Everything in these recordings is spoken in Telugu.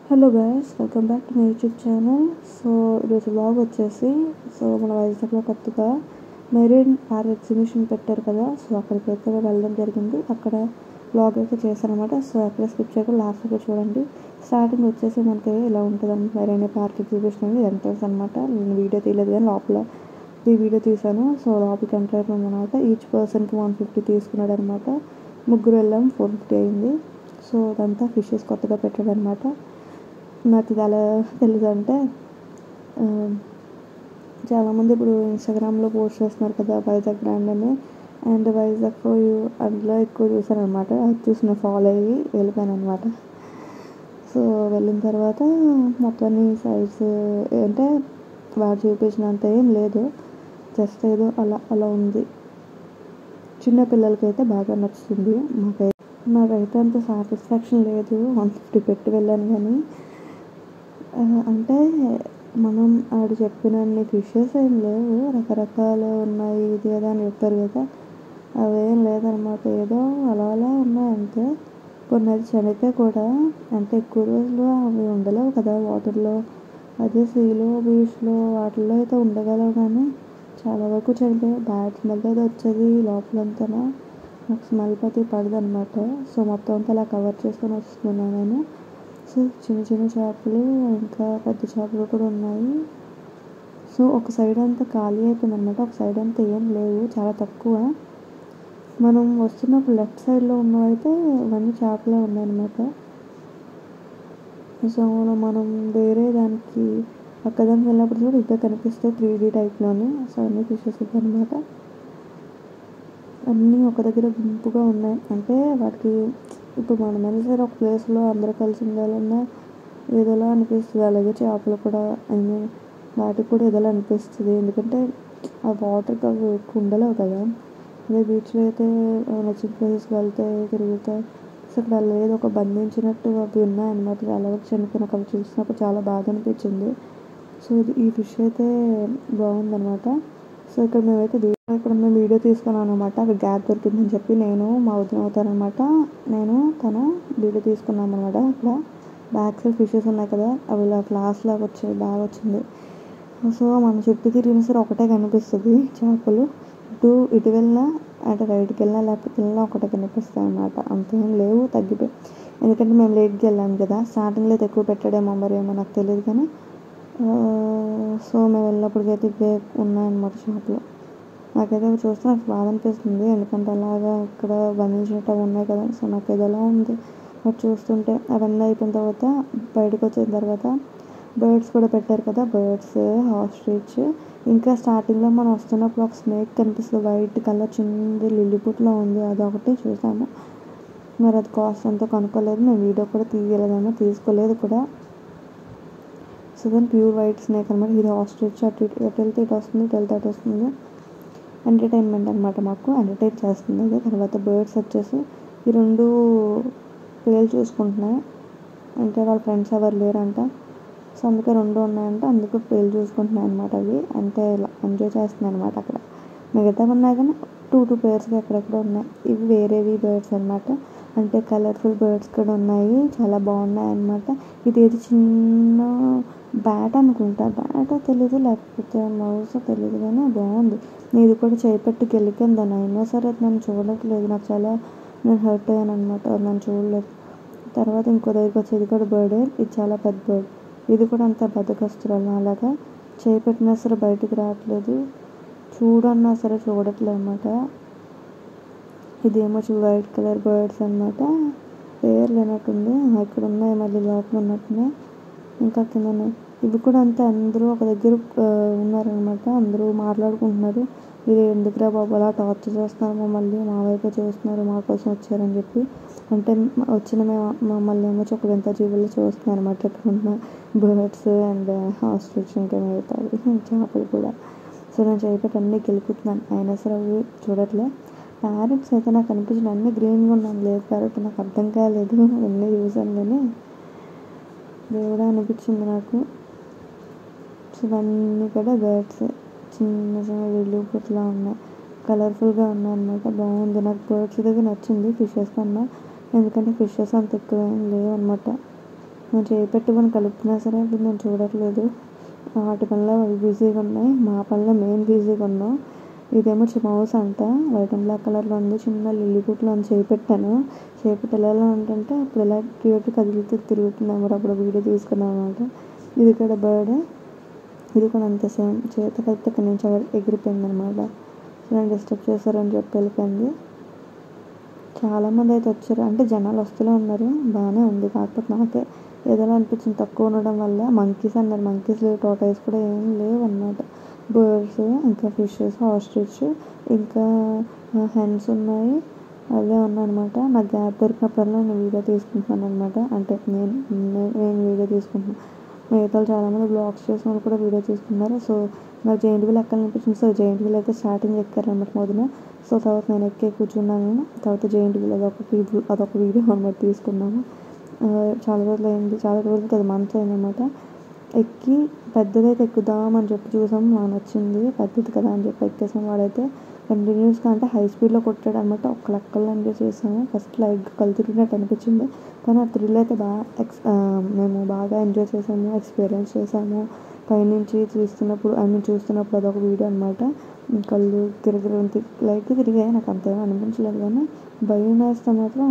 hello guys welcome back to my YouTube channel so ఈరోజు బ్లాగ్ వచ్చేసి సో మన వైజాగ్లో కొత్తగా మెరీన్ ఆర్ ఎగ్జిబిషన్ పెట్టారు కదా సో అక్కడికి అయితే వెళ్ళడం జరిగింది అక్కడ బ్లాగ్ అయితే చేశారనమాట సో అక్కడ స్కిప్ చేయకుండా లాస్ట్ వరకు చూడండి స్టార్టింగ్ వచ్చేసి మనకి ఇలా ఉంటుంది అనమాట మెరీన్ పార్క్ ఎగ్జిబిషన్ అనేది ఎంట్రన్స్ అనమాట నేను వీడియో తీయలేదు కానీ లోపల ఈ వీడియో తీశాను సో లోపలికి ఎంటర్ అయిపోయింది అనమాట ఈచ్ పర్సన్కి వన్ ఫిఫ్టీ తీసుకున్నాడు అనమాట ముగ్గురు వెళ్ళాం ఫోర్ ఫిఫ్టీ అయింది సో అదంతా ఫిషెస్ కొత్తగా పెట్టాడు అనమాట నాకు ఇది ఎలా తెలుసు అంటే ఆ, చాలామంది ఇప్పుడు ఇన్స్టాగ్రామ్లో పోస్ట్ చేస్తున్నారు కదా వైజాగ్ బ్రాండ్ అని అండ్ వైజాగ్ ఫర్ యూ అందులో ఎక్కువ చూసాను అనమాట అది చూసి నేను ఫాలో అయ్యి వెళ్ళిపోయాను అనమాట సో వెళ్ళిన తర్వాత మొత్తం సైడ్స్ అంటే వాడు చూపించినంత ఏం లేదు జస్ట్ ఏదో అలా అలా ఉంది చిన్న పిల్లలకైతే బాగా నచ్చుతుంది మాకైతే నాకైతే అంత సాటిస్ఫాక్షన్ లేదు వన్ ఫిఫ్టీ పెట్టి వెళ్ళాను కానీ ఆ, అంటే మనం ఆడు చెప్పినన్ని ఫిషెస్ ఏం లేవు రకరకాలు ఉన్నాయి ఇది ఏదో అని చెప్పారు కదా అవేం లేదనమాట ఏదో అలా అలా ఉన్నాయి అంతే కొన్ని అది చనిపోయి కూడా అంటే ఎక్కువ రోజులు అవి ఉండలేవు కదా వాటర్లో అదే సీలో బీచ్లో వాటిల్లో అయితే ఉండగలవు కానీ చాలా వరకు చనిపోయి బ్యాడ్ స్మెల్ అయితే వచ్చేది లోపలంతా నాకు స్మెల్ ప్రతి పడదు అనమాట సో మొత్తం అంతా అలా కవర్ చేసుకొని వస్తున్నాను నేను సో చిన్న చిన్న చేపలు ఇంకా పెద్ద చేపలు కూడా ఉన్నాయి సో ఒక సైడ్ అంతా ఖాళీ అయిపోయింది అనమాట ఒక సైడ్ అంతా ఏం లేవు చాలా తక్కువ మనం వస్తున్నప్పుడు లెఫ్ట్ సైడ్లో ఉన్నవైతే ఇవన్నీ చేపలే ఉన్నాయన్నమాట సో మనం వేరే దానికి పక్కదానికి వెళ్ళినప్పుడు కూడా ఇవే కనిపిస్తాయి త్రీ డీ టైప్లోనే సో అన్ని ఫిషెస్ అనమాట అన్నీ ఒక దగ్గర గుంపుగా ఉన్నాయి అంటే వాటికి ఇప్పుడు మనం వెళ్ళి సరే ఒక ప్లేస్లో అందరూ కలిసి ఉండాలన్నా ఏదోలా అనిపిస్తుంది అలాగే చేపలు కూడా ఐ మీన్ వాటికి కూడా ఏదోలా అనిపిస్తుంది ఎందుకంటే ఆ వాటర్కి అవి ఎక్కువ ఉండలేవు కదా అదే బీచ్లో అయితే ఆ, నచ్చిన ప్లేసెస్కి వెళ్తాయి తిరుగుతాయి సో ఇక్కడ అలా లేదు ఒక బంధించినట్టు అవి ఉన్నాయన్నమాట చాలా వరకు చనిపోయిన అవి చూసినప్పుడు చాలా బాధ అనిపించింది సో ఇది ఈ ఫిష్ అయితే బాగుందన్నమాట సో ఇక్కడ మేమైతే వీ- ఇక్కడ మేము వీడియో తీసుకున్నాం అనమాట అక్కడ గ్యాప్ దొరికిందని చెప్పి నేను మా వదిన అవుతానమాట నేను తన వీడియో తీసుకున్నాం అనమాట అక్కడ బ్యాక్ సైడ్ ఫిషెస్ ఉన్నాయి కదా అవి ఇలా ఫ్లాస్ లాగా వచ్చాయి బాగా వచ్చింది సో మన చుట్టూ తిరిగిన సరే ఒకటే కనిపిస్తుంది చేపలు ఇటు ఇటు వెళ్ళినా అటు రైట్కి వెళ్ళినా లేకపోతే వెళ్ళినా ఒకటే కనిపిస్తాయి అన్నమాట అంతేం లేవు తగ్గిపోయి ఎందుకంటే మేము లేట్కి వెళ్ళాం కదా స్టార్టింగ్లో అయితే ఎక్కువ పెట్టాడేమో మరి ఏమో నాకు తెలియదు కానీ ఆ, సో మేము వెళ్ళినప్పటికైతే ఇవే ఉన్నాయన్నమాట షాప్లో నాకైతే అవి చూస్తే నాకు బాధ అనిపిస్తుంది ఎందుకంటే అలాగా ఇక్కడ బంధించినట్టు అవి ఉన్నాయి కదా సో నాకు ఇది ఎలా ఉంది అది చూస్తుంటే అవన్నీ అయిపోయిన తర్వాత బయటకు వచ్చిన తర్వాత బర్డ్స్ కూడా పెట్టారు కదా బర్డ్స్ హాస్ట్రిచ్ ఇంకా స్టార్టింగ్లో మనం వస్తున్నప్పుడు ఒక స్నేక్ కనిపిస్తుంది వైట్ కలర్ చిన్నది లిల్లీపుట్లో ఉంది అదొకటి చూసాము మరి అది కాస్ట్ ఎంతో కనుక్కోలేదు మేము వీడియో కూడా తీయలేదేమో తీసుకోలేదు కూడా సో దాని ప్యూర్ వైట్ స్నేక్ అనమాట ఇది ఆస్ట్రిచ్ అటు ఇటు ఎటు వెళ్తే ఇటు వస్తుంది ఇటు వెళ్తే అటు వస్తుంది ఎంటర్టైన్మెంట్ అనమాట మాకు ఎంటర్టైన్ చేస్తుంది అది తర్వాత బర్డ్స్ వచ్చేసి ఈ రెండు పిల్లలు చూసుకుంటున్నాయి అంటే వాళ్ళ ఫ్రెండ్స్ ఎవరు లేరంట సో అందుకే రెండు ఉన్నాయంట అందుకు పేర్లు చూసుకుంటున్నాయి అనమాట అవి అంటే ఇలా ఎంజాయ్ చేస్తున్నాయి అనమాట అక్కడ మిగతా ఉన్నాయి కానీ టూ టూ పేర్స్గా ఎక్కడెక్కడ ఉన్నాయి ఇవి వేరేవి బర్డ్స్ అనమాట అంటే కలర్ఫుల్ బర్డ్స్ కూడా ఉన్నాయి చాలా బాగున్నాయి అనమాట ఇది ఏది చిన్న బ్యాట్ అనుకుంటా బ్యాట్ తెలియదు లేకపోతే మౌస్ తెలియదు కానీ బాగుంది నేను ఇది కూడా చేపట్టి గెలికిందని అయినా సరే అది నన్ను చూడట్లేదు నాకు చాలా నేను హర్ట్ అయ్యాను అనమాట నన్ను చూడలేదు తర్వాత ఇంకో దగ్గరికి వచ్చేది కూడా బర్డే ఇది చాలా పెద్ద బర్డ్ ఇది కూడా అంత బద్దకస్తురాలు అలాగా చేయి పెట్టినా సరే బయటికి రావట్లేదు చూడన్నా సరే చూడట్లేదు అనమాట ఇదేమో చూ వైట్ కలర్ బర్డ్స్ అనమాట పేర్లు లేనట్టుంది ఆ, ఇక్కడ ఉన్నాయి మళ్ళీ లోపల ఉన్నట్టున్నాయి ఇంకా కింద ఉన్నాయి ఇవి కూడా అంతే అందరూ ఒక దగ్గర ఆ, ఉన్నారనమాట అందరూ మాట్లాడుకుంటున్నారు ఇది ఎందుకురా బాబు అలా టార్చర్ చేస్తున్నారు మమ్మల్ని మా వైపే చూస్తున్నారు మా కోసం వచ్చారని చెప్పి అంటే మ- వచ్చిన మేము మమ్మల్ని ఏమో ఒక వింత జీవులు చూస్తున్నాయి అనమాట ఇక్కడ ఉన్న బర్డ్స్ అండ్ హాస్టల్స్ ఇంకా మిగతావి చేపలు కూడా సో నేను చేయబట్టి అన్నీ గెలుపుతున్నాను అయినా సరే అవి చూడట్లే ప్యారెట్స్ అయితే నాకు అనిపించిన అన్ని గ్రీన్గా ఉన్నాను లేదు ప్యారెట్ నాకు అర్థం కాలేదు అన్నీ చూసాను కానీ దేవుడా అనిపించింది నాకు సో ఇవన్నీ కూడా బర్డ్స్ చిన్న చిన్న విల్లు పుట్లా ఉన్నాయి కలర్ఫుల్గా ఉన్నాయి అనమాట బాగుంది నాకు బర్డ్స్ దగ్గర నచ్చింది ఫిషెస్ కన్నా ఎందుకంటే ఫిషెస్ అంత ఎక్కువ ఏం లేవు అనమాట నేను చేయి పెట్టుకొని కలుపుతున్నా సరే ఇప్పుడు నేను చూడట్లేదు వాటి పనిలో అవి బిజీగా ఉన్నాయి మా పనిలో మేము బిజీగా ఉన్నాం ఇదేమో మౌస్ అంట వైట్ అండ్ బ్లాక్ కలర్లో ఉంది చిన్న లిల్లీ పుట్లో అని చేయి పెట్టాను చేయి పెట్టి ఎలా ఉంటుంటే అప్పుడు ఎలా క్రియేట్ కదులుతూ తిరుగుతుంది అన్నమాట అప్పుడు వీడియో తీసుకున్నాను అనమాట ఇది కూడా బర్డ్ ఇది కూడా అంతే సేమ్ చేత కలిపితే ఇక్కడ నుంచి ఎగిరిపోయింది అనమాట నేను డిస్టర్బ్ చేశారని చెప్పి వెళ్ళిపోయింది చాలామంది అయితే వచ్చారు అంటే జనాలు వస్తూనే ఉన్నారు బాగానే ఉంది కాకపోతే నాకే ఏదైనా అనిపించింది తక్కువ ఉండడం వల్ల మంకీస్ అన్నారు మంకీస్ లేవు టోటైస్ కూడా ఏం లేవు అన్నమాట బర్డ్స్ ఇంకా ఫిషెస్ ఆస్ట్రిచ్ ఇంకా హెన్స్ ఉన్నాయి అవే ఉన్నాయన్నమాట నాకు గ్యాప్ దొరికినప్పుడల్లా నేను వీడియో తీసుకుంటున్నాను అనమాట అంటే నేను నేను వీడియో తీసుకుంటున్నాను మిగతా చాలామంది బ్లాగ్స్ చేసిన వాళ్ళు కూడా వీడియో తీసుకున్నారు సో నాకు జైంట్ వీల్ ఎక్కాలనిపించింది సో జైంట్ వీల్ అయితే స్టార్టింగ్ ఎక్కారనమాట మొదన సో తర్వాత నేను ఎక్కే కూర్చున్నాను తర్వాత జైంట్ వీల్ అదొక అదొక వీడియో అనమాట తీసుకున్నాము చాలా రోజులు అయింది చాలా రోజులు కదా మంత్ అయిందనమాట ఎక్కి పెద్దదైతే ఎక్కుదాం అని చెప్పి చూసాం నాకు నచ్చింది పెద్దది కదా అని చెప్పి ఎక్కేసాం వాడైతే కంటిన్యూస్గా అంటే హై స్పీడ్లో కొట్టాడు అనమాట ఒక్క లెక్కల్లో ఎంజాయ్ చేసాము ఫస్ట్ లైట్గా కళ్ళు తిరిగినట్టు అనిపించింది కానీ ఆ థ్రిల్ అయితే బాగా ఎక్స్ మేము బాగా ఎంజాయ్ చేసాము ఎక్స్పీరియన్స్ చేసాము పైనుంచి చూస్తున్నప్పుడు ఐ మీన్ చూస్తున్నప్పుడు అదొక వీడియో అనమాట కళ్ళు తిరిగి లైట్గా తిరిగాయి నాకు అంతేమీ అనిపించలేదు కానీ భయం వేస్తే మాత్రం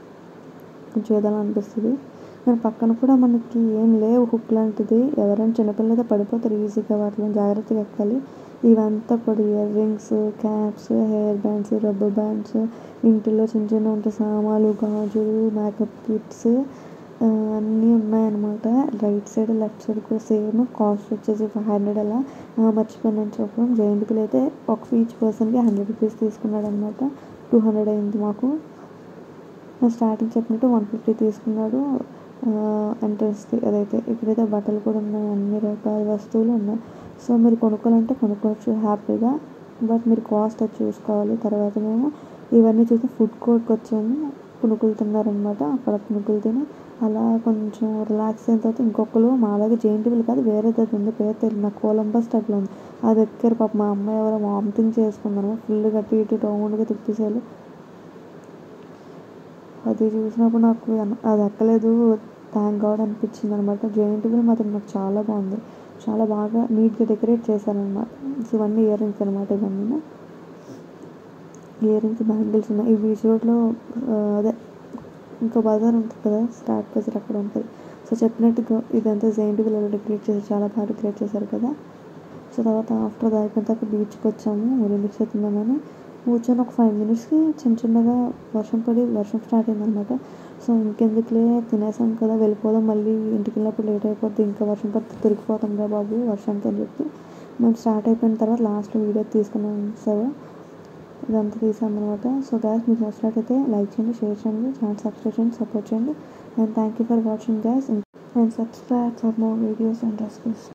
కొంచెం ఏదైనా అనిపిస్తుంది దాని పక్కన కూడా మనకి ఏం లేవు హుక్ లాంటిది ఎవరైనా చిన్నపిల్లలు అయితే పడిపోతారు ఈజీగా వాటిలో జాగ్రత్తగా ఎక్కాలి ఇవంతా కూడా ear rings caps hair bands rubber bands ఇంటిలో చిన్న చిన్న ఉంటే సామాన్లు గాజులు మేకప్ కిట్స్ అన్నీ ఉన్నాయన్నమాట రైట్ సైడ్ లెఫ్ట్ సైడ్ కూడా సేమ్ కాస్ట్ వచ్చేసి ఫైవ్ హండ్రెడ్ అలా మర్చిపోయాను చెప్పడం జైంట్ బిల్ అయితే ఒక ఈచ్ పర్సన్కి హండ్రెడ్ రూపీస్ తీసుకున్నాడు అనమాట టూ హండ్రెడ్ అయింది మాకు స్టార్టింగ్ చెప్పినట్టు వన్ ఫిఫ్టీ తీసుకున్నాడు ఎంట్రన్స్కి అదైతే ఇక్కడైతే బట్టలు కూడా ఉన్నాయి అన్ని రకాల వస్తువులు ఉన్నాయి సో మీరు కొనుక్కోవాలంటే కొనుక్కోవచ్చు హ్యాపీగా బట్ మీరు కాస్ట్ అది చూసుకోవాలి తర్వాత మేము ఇవన్నీ చూసి ఫుడ్ కోర్ట్కి వచ్చాము పునుకులు తిన్నారనమాట అక్కడ పునుకులు తిని అలా కొంచెం రిలాక్స్ అయిన తర్వాత ఇంకొకరు మాలాగా జైంట్ వీల్ కాదు వేరేది ఉంది పేరు తెలియదు నాకు కొలంబస్ టైప్లో ఉంది అది ఎక్కారు పాప మా అమ్మాయి ఎవరో వామిటింగ్ చేసుకున్నారు ఫుల్గా అటు ఇటు రౌండ్గా తిప్పేసారు అది చూసినప్పుడు నాకు అది ఎక్కలేదు థ్యాంక్ గాడ్ అనిపించింది అనమాట జైంట్ వీల్ మాత్రం నాకు చాలా బాగుంది చాలా బాగా నీట్గా డెకరేట్ చేశారనమాట సో ఇవన్నీ ఇయర్ రింగ్స్ అనమాట ఇవన్నీ ఇయర్ రింగ్స్ బ్యాంగిల్స్ ఉన్నాయి ఈ బీచ్ రోడ్లో అదే ఇంకో బజార్ ఉంటుంది కదా స్టార్ట్ బజార్ అక్కడ ఉంటుంది సో చెప్పినట్టుగా ఇదంతా జైంట్ వీల్ డెకరేట్ చేశారు చాలా బాగా డెకరేట్ చేశారు కదా సో తర్వాత ఆఫ్టర్ అది అయిపోయిన తర్వాత బీచ్కి వచ్చాము రిలీక్స్ అవుతుందామని కూర్చొని ఒక ఫైవ్ మినిట్స్కి చిన్న చిన్నగా వర్షం పడి వర్షం స్టార్ట్ అయిందనమాట సో ఇంకెందుకులే తినేసాం కదా వెళ్ళిపోదాం మళ్ళీ ఇంటికి వెళ్ళినప్పుడు లేట్ అయిపోద్ది ఇంకా వర్షం పడితే తిరిగిపోతాం కదా బాబు వర్షానికి అని చెప్పి మేము స్టార్ట్ అయిపోయిన తర్వాత లాస్ట్లో వీడియో తీసుకున్నాం సార్ ఇదంతా తీసాం అనమాట సో గ్యాస్ మీకు నచ్చినట్టయితే లైక్ చేయండి షేర్ చేయండి ఛానల్ సబ్స్క్రైబ్ చేయండి సపోర్ట్ చేయండి and thank you for watching guys and subscribe for more videos and recipes